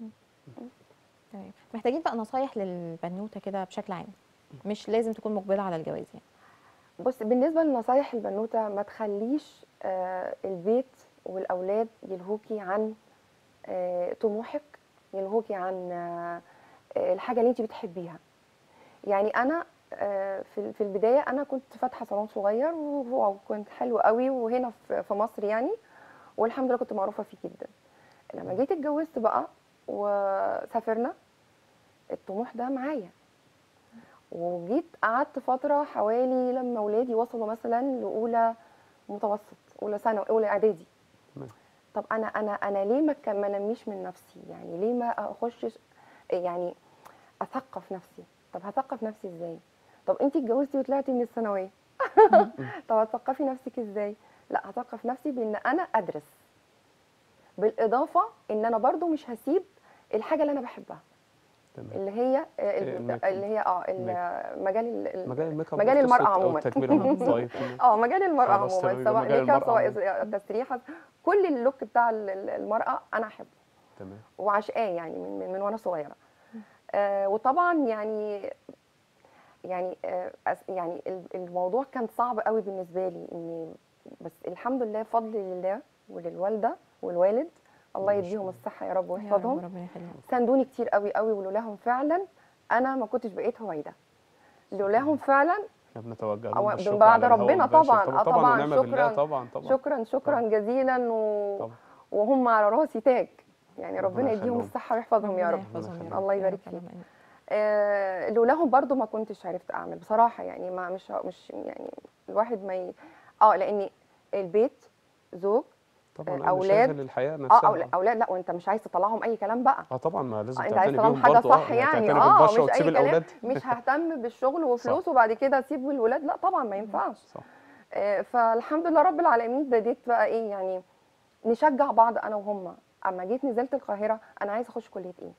تمام محتاجين بقى نصايح للبنوته كده بشكل عام مش لازم تكون مقبله على الجواز يعني بص بالنسبه لنصايح البنوته ما تخليش آه البيت والاولاد يلهوكي عن آه طموحك يلهوكي عن آه آه، الحاجه اللي انت بتحبيها يعني انا آه، في في البدايه انا كنت فاتحه صالون صغير وهو كنت حلو قوي وهنا في في مصر يعني والحمد لله كنت معروفه فيه جدا لما جيت اتجوزت بقى وسافرنا الطموح ده معايا وجيت قعدت فتره حوالي لما اولادي وصلوا مثلا لاولى متوسط اولى ثانوي اولى اعدادي تمام. طب انا انا انا ليه ما كان- ما انميش من نفسي يعني ليه ما اخشش يعني اثقف نفسي طب هثقف نفسي ازاي طب انت اتجوزتي وطلعتي من الثانويه طب هتثقفي نفسك ازاي لا هثقف نفسي بان انا ادرس بالاضافه ان انا برضو مش هسيب الحاجه اللي انا بحبها تمام اللي هي آه، ال- الميك اب. اللي هي اه ال- مجال ال- ال- مجال الميك اب مجال قصة المرأة أو عموما. التكمله طيب تمام. اه مجال المرأة خلاص عموما تمام، سواء مجال ميك اب المرأة سواء تسريحة كل اللوك بتاع ال- ال- المرأة أنا أحبه تمام وعشقاه يعني من, من, من وأنا صغيرة آه وطبعا يعني يعني آه أس- يعني ال- الموضوع كان صعب قوي بالنسبة لي إني بس الحمد لله فضل لله وللوالدة والوالد الله ما شاء يديهم الله. الصحة يا رب يا رب ويحفظهم ربنا يخليهم ساندوني كتير قوي قوي ولولاهم فعلا أنا ما كنتش بقيت هويدا لولاهم فعلا احنا بنتوجه لهم أو بالشكر بعد على الهواء ربنا المباشر. طبعاً، طبعا آه طبعا طبعاً، ونعم بالله شكراً. طبعا طبعا شكرا شكرا جزيلا و... طبعا وهم على راسي تاج يعني ربنا ربنا يديهم يخليهم. الصحه ويحفظهم يا ربنا رب يحفظهم يا ربنا رب الله يا يبارك رب، فيك. اللهم آمين. آه لولاهم برضو ما كنتش عرفت اعمل بصراحه يعني ما مش مش يعني الواحد ما ي... اه لان البيت زوج طبعا آه، آه، أولاد. مشاغل الحياه اه نفسها أولاد, اولاد لا وانت مش عايز تطلعهم اي كلام بقى اه طبعا ما لازم آه، انت تعتني عايز تطلعهم بيهم حاجه برضه صح اه يعني تعتني اه بالبشره مش وتسيب اي كلام الاولاد مش ههتم بالشغل وفلوس وبعد كده اسيب الولاد لا طبعا ما ينفعش صح آه، فالحمد لله رب العالمين بديت بقى ايه يعني نشجع بعض انا وهم اما جيت نزلت القاهره انا عايزه اخش كليه ايه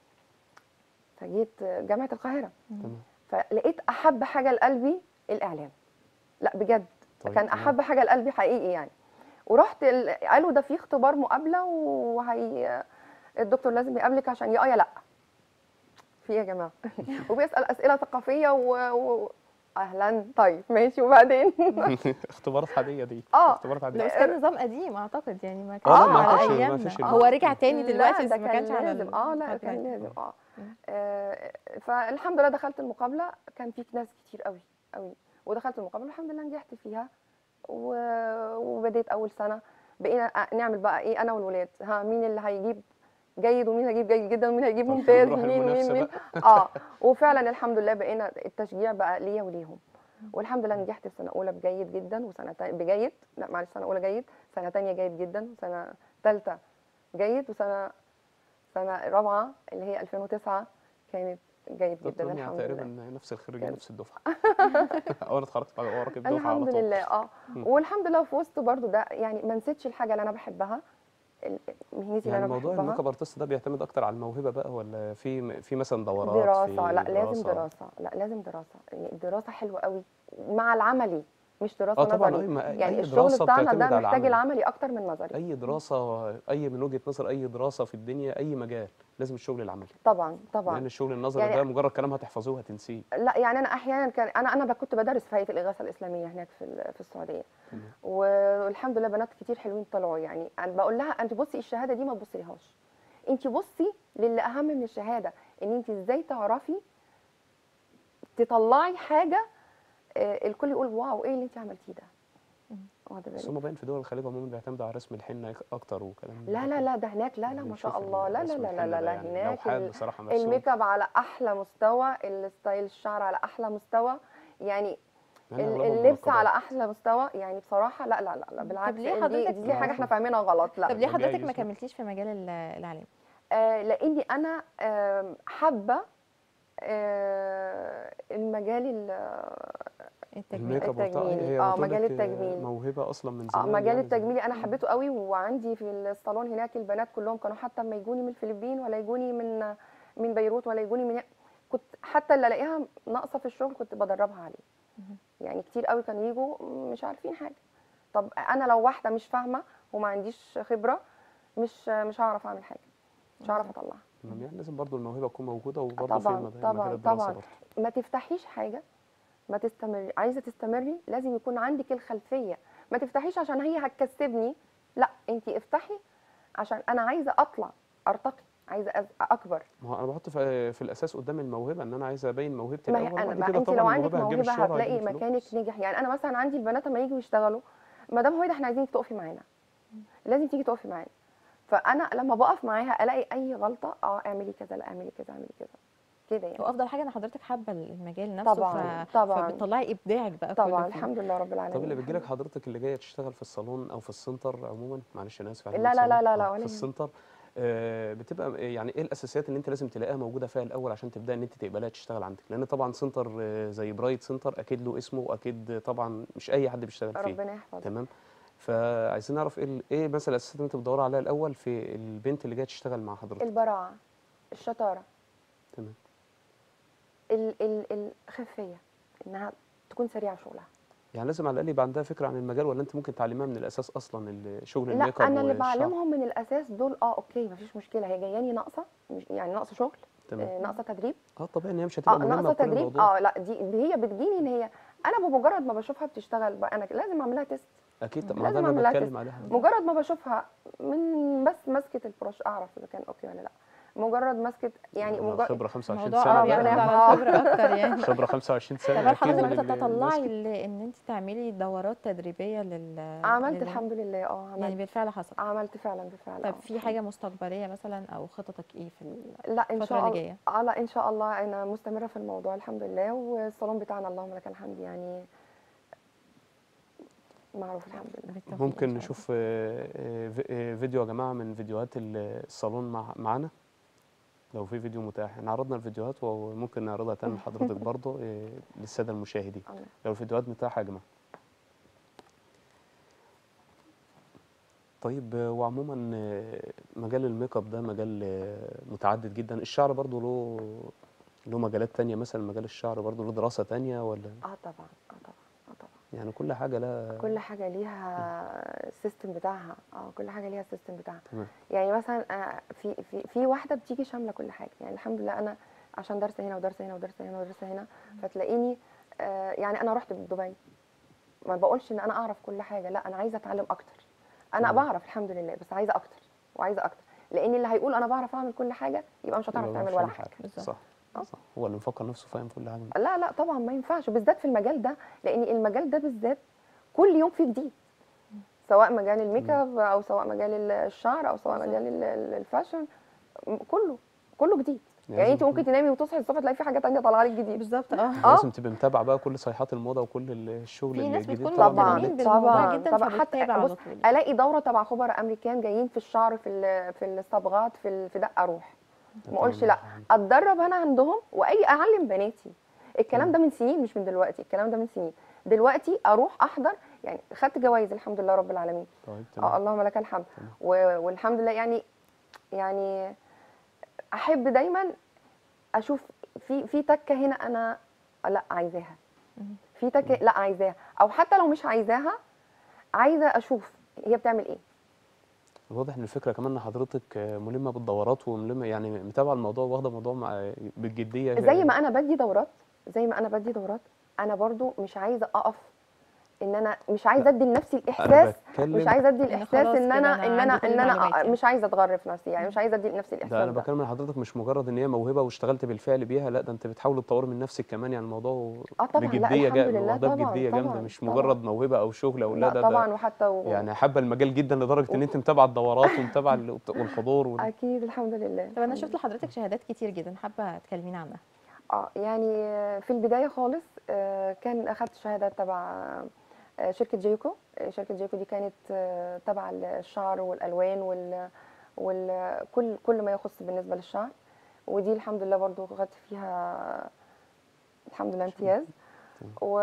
فجيت آه، جامعه القاهره تمام فلقيت احب حاجه لقلبي الاعلام لا بجد طيب كان تمام. احب حاجه لقلبي حقيقي يعني ورحت ال... قالوا ده في اختبار مقابله وهي الدكتور لازم يقابلك عشان يا اه يا لا في إيه يا جماعه وبيسال اسئله ثقافيه و... و... اهلا طيب ماشي وبعدين اختبارات عاديه دي اه اختبارات ده عاديه بس كان نظام قديم اعتقد يعني ما لا، كانش ما على فيش- ما ايامنا فيش هو رجع تاني لا، دلوقتي بس ده ما كان كانش على لازم اه لا الفترة كان دي. لازم اه مم. آه، فالحمد لله دخلت المقابله كان في ناس كتير قوي قوي ودخلت المقابله الحمد لله نجحت فيها و- وبديت اول سنه بقينا نعمل بقى ايه انا والولاد ها مين اللي هيجيب جيد ومين هيجيب جيد جدا ومين هيجيب طب ممتاز نروح مين مين المنافسة مين اه وفعلا الحمد لله بقينا التشجيع بقى ليا وليهم والحمد لله نجحت في سنه اولى بجيد جدا وسنه تا- بجيد لا معلش سنه اولى جيد سنه تانية جيد جدا وسنه ثالثه جيد وسنه سنه رابعه اللي هي 2009 كانت جيد جدا دكتور الحمد تقريبا لله نفس الخريجين يعني. نفس الدفعه اول ما اتخرجت بعد وراك الدفعه على الحمد طول لله اه مم. والحمد لله في وسط برضو ده يعني ما نسيتش الحاجه اللي انا بحبها ال- مهنتي اللي يعني انا موضوع بحبها الميك اب ارتست ده بيعتمد اكتر على الموهبه بقى ولا في في مثلا دورات دراسه في لا لازم دراسه لا لازم دراسه يعني الدراسه حلوه قوي مع العملي مش دراسه اه طبعا نظري اي ما يعني أي الشغل دراسه بتاعنا بتعتمد ده على محتاج العمل. العملي اكتر من نظري اي دراسه اي من وجهه نظر اي دراسه في الدنيا اي مجال لازم الشغل العملي طبعا طبعا لان الشغل النظري يعني- ده مجرد كلام هتحفظوه هتنسيه لا يعني انا احيانا كان انا انا كنت بدرس في هيئه الاغاثه الاسلاميه هناك في ال- في السعوديه تمام. والحمد لله بنات كتير حلوين طلعوا يعني انا بقول لها انت بصي الشهاده دي ما تبصيلهاش انت بصي للي اهم من الشهاده ان انت ازاي تعرفي تطلعي حاجه آه، الكل يقول واو ايه اللي انت عملتيه ده مم. واخده بس بالك هم باين في دول الخليج عموما بيعتمدوا على رسم الحنه اكتر وكلام من لا ده لا كده. لا ده هناك لا لا ما بنشوف شاء الله لا لا رسم لا لا الحنة لا, ده لا يعني هناك لوحات ال- بصراحه مرسوم الميك اب على احلى مستوى الستايل الشعر على احلى مستوى يعني يعني ال- أغلبهم اللبس منقبات. على احلى مستوى يعني بصراحه لا لا لا, لا بالعكس ليه دي, حضرتك- دي حاجه احنا فاهمينها غلط لا طب ليه ده حضرتك جايز ما بقى. كملتيش في مجال ال- الاعلام آه لاني انا آم، حابه آه المجال ال- التجميل الميك اب وبتاع التجميلي. هي آه، بتقول مجال لك التجميل. موهبه اصلا من اه زمان مجال يعني التجميلي انا حبيته قوي وعندي في الصالون هناك البنات كلهم كانوا حتى ما يجوني من الفلبين ولا يجوني من من بيروت ولا يجوني من كنت حتى اللي الاقيها ناقصه في الشغل كنت بدربها عليه مهم. يعني كتير قوي كانوا يجوا مش عارفين حاجه طب انا لو واحده مش فاهمه وما عنديش خبره مش مش هعرف اعمل حاجه مش هعرف اطلعها تمام يعني لازم برضو الموهبه تكون موجوده وبرضو في طبعاً، مجال طبعاً، الدراسه طبعاً. برضو ما تفتحيش حاجه ما تستمري عايزه تستمري لازم يكون عندك الخلفيه ما تفتحيش عشان هي هتكسبني لا انت افتحي عشان انا عايزه اطلع ارتقي عايزه أز- اكبر ما هو انا بحط في, في الاساس قدام الموهبه ان انا عايز ابين موهبتي ما هي الاول انا وبعد ما كده انت طبعا لو عندك الموهبه هتجيب موهبه الشهره هتلاقي هتجيب مكانك الفلوس. نجح يعني انا مثلا عندي البنات لما يجوا يشتغلوا مدام هويدا احنا عايزينك تقفي معانا لازم تيجي تقفي معانا فانا لما بقف معاها الاقي اي غلطه اه اعملي كذا لا اعملي كذا اعملي كذا كده يعني وافضل حاجه ان حضرتك حابه المجال نفسه طبعاً، ف... طبعاً. فبتطلعي ابداعك بقى طبعا كله فيه. الحمد لله رب العالمين طب اللي بتجي لك الحمد حضرتك اللي جايه تشتغل في الصالون او في السنتر عموما معلش انا اسف على لا كلمة لا لا صالون. لا لا، آه، ولا في يهمك. السنتر آه، بتبقى يعني ايه الاساسيات اللي انت لازم تلاقيها موجوده فيها الاول عشان تبدا ان انت تقبلها تشتغل عندك لان طبعا سنتر آه، زي برايت سنتر اكيد له اسمه واكيد طبعا مش اي حد بيشتغل فيه ربنا يحفظك تمام فعايزين نعرف ايه ال- ايه مثلا الاساسيات اللي انت بتدور عليها الاول في البنت اللي جايه تشتغل مع حضرتك البراعه الشطاره تمام ال ال الخفيه انها تكون سريعه في شغلها يعني لازم على الاقل يبقى عندها فكره عن المجال ولا انت ممكن تعلمها من الاساس اصلا ال- شغل لا الميك اب انا اللي والشعر؟ بعلمهم من الاساس دول اه اوكي مفيش مشكله هي جاياني ناقصه مش- يعني ناقصه شغل تمام آه، ناقصه تدريب اه طبيعي ان هي مش اه هتبقى مهمه ناقصه بكل تدريب الموضوع اه لا دي, دي هي بتجيني ان هي انا بمجرد ما بشوفها بتشتغل بقى انا لازم اعمل لها تيست اكيد طب ما لازم ده أعمل انا لها بتكلم تيست. عليها مجرد ما بشوفها من بس مسكه البروش اعرف اذا كان اوكي ولا لا مجرد مسكه يعني أنا مجرد خبره 25 الموضوع سنه اه بقى. ربنا بيعتمد يحفظك. على الخبره اكتر يعني خبره 25 سنه طب هل أكيد حضرتك من بدأت اللي تطلعي ماسك. ل- ان انت تعملي دورات تدريبيه لل عملت لل- الحمد لله اه يعني عملت بالفعل حصل عملت فعلا بالفعل طب آه. في حاجه مستقبليه مثلا او خططك ايه في ال- لا ان الفترة شاء اللي الله جاية؟ اه لا ان شاء الله انا مستمره في الموضوع الحمد لله والصالون بتاعنا اللهم لك الحمد يعني معروف الحمد لله بالتوفيق إن ممكن شاء الله. نشوف آه، آه، في- آه، فيديو يا جماعه من فيديوهات ال- الصالون مع معانا لو في فيديو متاح احنا عرضنا الفيديوهات وممكن نعرضها تاني لحضرتك برضه آه، للساده المشاهدين الله. لو الفيديوهات متاحه يا جماعه طيب آه، وعموما آه، مجال الميك اب ده مجال آه، متعدد جدا الشعر برضه له له مجالات تانية مثلا مجال الشعر برضه له دراسة تانية ولا اه طبعا اه طبعا اه طبعا يعني كل حاجه لا كل حاجه ليها السيستم بتاعها اه كل حاجه ليها السيستم بتاعها تمام يعني مثلا آه، في في في واحده بتيجي شامله كل حاجه يعني الحمد لله انا عشان درس هنا ودرس هنا ودرس هنا ودرس هنا فتلاقيني آه، يعني انا رحت دبي ما بقولش ان انا اعرف كل حاجه لا انا عايزه اتعلم اكتر انا تمام. بعرف الحمد لله بس عايزه اكتر وعايزه اكتر لان اللي هيقول انا بعرف اعمل كل حاجه يبقى مش هتعرف يبقى تعمل مش ولا فاهم حاجه بالظبط. صح آه. صح هو اللي مفكر نفسه فاهم كل حاجه لا لا طبعا ما ينفعش بالذات في المجال ده لان المجال ده بالذات كل يوم فيه جديد سواء مجال الميك اب او سواء مجال الشعر او سواء بالظبط. مجال ال- ال- الفاشن م- كله كله جديد يعني لازم انت ممكن تنامي وتصحي الصبح تلاقي في حاجه تانية طالعه لك جديد بالظبط اه اه لازم تبقى متابعه بقى كل صيحات الموضه وكل الشغل في ناس الجديد بتكون طبعاً طبعاً، مهتمين بالنت. بالموضوع طبعاً، جدا طبعاً. فبتتابع حتى على بص، طول الاقي دوره تبع خبراء امريكان جايين في الشعر في ال- في الصبغات في ال- في ده اروح ما اقولش لا اتدرب انا عندهم واي اعلم بناتي الكلام ده من سنين مش من دلوقتي الكلام ده من سنين دلوقتي اروح احضر يعني خدت جوائز الحمد لله رب العالمين طيب اه تمام اللهم لك الحمد تمام. و- والحمد لله يعني يعني احب دايما اشوف في في تكه هنا انا لا عايزاها مم. في تكه لا عايزاها او حتى لو مش عايزاها عايزه اشوف هي بتعمل ايه واضح ان الفكره كمان ان حضرتك ملمه بالدورات وملمه يعني متابعه الموضوع واخده الموضوع مع بالجديه زي ما انا بدي دورات زي ما انا بدي دورات انا برضو مش عايزه اقف ان انا مش عايزه ادي لنفسي انا الاحساس بتكلم مش عايزه ادي إن الاحساس خلاص ان كده انا أنا ان انا عندي كل ان انا المعلومات يعني. مش عايزه اتغرف نفسي يعني مش عايزه ادي لنفسي ده الاحساس انا ده بتكلم ان حضرتك مش مجرد ان هي موهبه واشتغلت بالفعل بيها لا ده انت بتحاول تطور من نفسك كمان يعني الموضوع اه طبعا لا بجديه الحمد جا- لله واخداه طبعا بجديه جامده طبعا مش طبعا. مجرد موهبه او شغل او لا لا ده طبعا ده وحتى و... يعني حابه المجال جدا لدرجه ان انت متابعه الدورات ومتابعه ال- والحضور وال... اكيد الحمد لله طب انا الحمد شفت لحضرتك شهادات كتير جدا حابه تكلمينا عنها اه يعني في البدايه خالص آه، كان اخدت شهاده تبع آه، شركه جيوكو آه، شركه جيوكو دي كانت آه، تبع الشعر والالوان وال وال كل كل ما يخص بالنسبه للشعر ودي الحمد لله برضو خدت فيها الحمد لله امتياز و...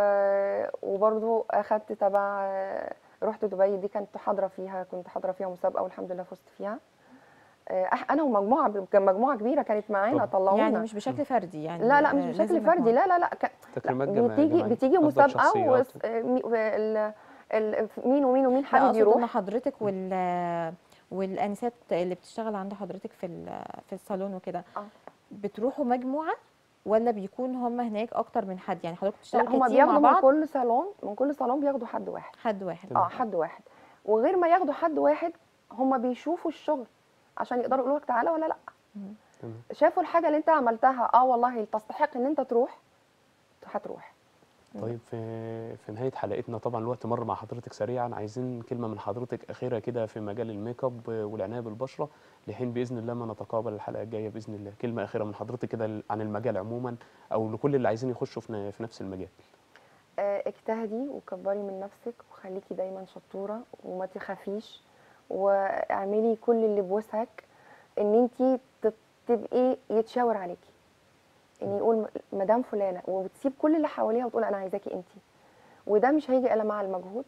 وبرضو اخدت تبع آه، رحت دبي دي كنت حاضره فيها كنت حاضره فيها مسابقه والحمد لله فزت فيها آه، أح- انا ومجموعه كان مجموعه كبيره كانت معانا طب. طلعونا يعني مش بشكل فردي يعني لا لا مش آه، بشكل لازم فردي مجموعة. لا لا لا ك... تكريمات لا، جماعيه بتيجي جماعية. بتيجي أفضل مسابقه شخصيات وس... آه، مي- ال... ال... مين ومين ومين لا حابب اقصد ان يروح حضرتك وال والانسات اللي بتشتغل عند حضرتك في ال- في الصالون وكده آه. بتروحوا مجموعه ولا بيكون هم هناك اكتر من حد يعني حضرتك لا بتشتغلوا هما كتير مع بياخدوا من بعض كل صالون من كل صالون بياخدوا حد واحد حد واحد تمام. اه حد واحد وغير ما ياخدوا حد واحد هما بيشوفوا الشغل عشان يقدروا يقولوا لك تعالى ولا لا مم. تمام. شافوا الحاجه اللي انت عملتها اه والله تستحق ان انت تروح هتروح طيب في في نهايه حلقتنا طبعا الوقت مر مع حضرتك سريعا عايزين كلمه من حضرتك اخيره كده في مجال الميك اب والعنايه بالبشره لحين باذن الله ما نتقابل الحلقه الجايه باذن الله كلمه اخيره من حضرتك كده عن المجال عموما او لكل اللي عايزين يخشوا في ن- في نفس المجال آه، اجتهدي وكبري من نفسك وخليكي دايما شطوره وما تخافيش واعملي كل اللي بوسعك ان انت تبقي يتشاور عليكي ان يقول م- مدام فلانه وبتسيب كل اللي حواليها وتقول انا عايزاكي انت وده مش هيجي الا مع المجهود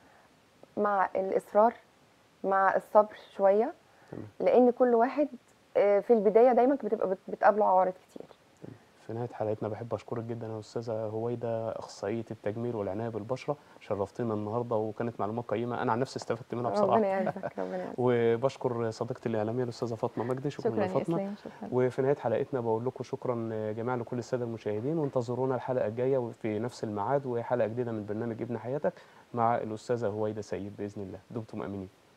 مع الاصرار مع الصبر شويه تمام. لان كل واحد آه، في البدايه دايما بتبقى بت- بتقابله عوارض كتير في نهايه حلقتنا بحب اشكرك جدا يا استاذه هويده اخصائيه التجميل والعنايه بالبشره شرفتنا النهارده وكانت معلومات قيمه انا عن نفسي استفدت منها بصراحه ربنا يعزك ربنا يعزك وبشكر صديقتي الاعلاميه الاستاذه فاطمه مجدي شكرا, شكرا يا يا فاطمه اسلام شكرا وفي نهايه حلقتنا بقول لكم شكرا جميعا لكل الساده المشاهدين وانتظرونا الحلقه الجايه في نفس الميعاد وحلقه جديده من برنامج ابن حياتك مع الاستاذه هويده سيد باذن الله دمتم امنين